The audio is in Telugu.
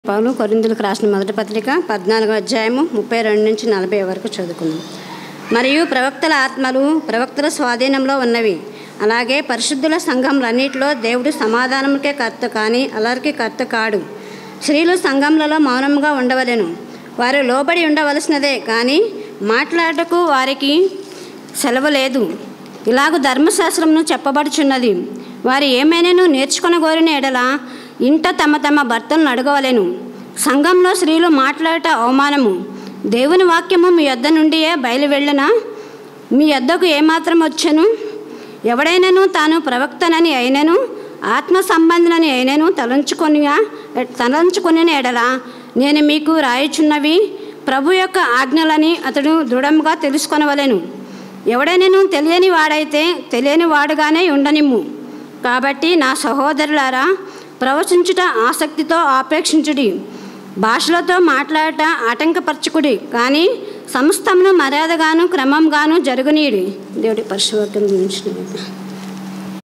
పౌలు కొరిందులకు రాసిన మొదటి పత్రిక పద్నాలుగో అధ్యాయము ముప్పై రెండు నుంచి నలభై వరకు చదువుకుందాం మరియు ప్రవక్తల ఆత్మలు ప్రవక్తల స్వాధీనంలో ఉన్నవి అలాగే పరిశుద్ధుల సంఘములన్నిటిలో దేవుడు సమాధానముకే కర్త కానీ అలరికి కర్త కాడు స్త్రీలు సంఘములలో మౌనంగా ఉండవలెను వారు లోబడి ఉండవలసినదే కానీ మాట్లాడటకు వారికి సెలవు లేదు ఇలాగ ధర్మశాస్త్రమును చెప్పబడుచున్నది వారు ఏమైనాను నేర్చుకొనగోరిన ఎడల ఇంట తమ తమ భర్తలను అడగవలెను సంఘంలో స్త్రీలు మాట్లాడట అవమానము దేవుని వాక్యము మీ యొద్ద నుండియే బయలు వెళ్ళనా మీ యొద్దకు ఏమాత్రం వచ్చను ఎవడైనాను తాను ప్రవక్తనని అయినను ఆత్మ సంబంధనని అయినను తలంచుకొని తలంచుకొని ఎడల నేను మీకు రాయుచున్నవి ప్రభు యొక్క ఆజ్ఞలని అతడు దృఢంగా తెలుసుకొనవలెను ఎవడైనాను తెలియని వాడైతే తెలియని వాడుగానే ఉండనిమ్ము కాబట్టి నా సహోదరులారా ప్రవచించుట ఆసక్తితో ఆపేక్షించుడి భాషలతో మాట్లాడట ఆటంకపరచుకుడి కానీ సమస్తమును మర్యాదగాను క్రమంగాను జరుగునీయుడి దేవుడి పరిశుభ్రం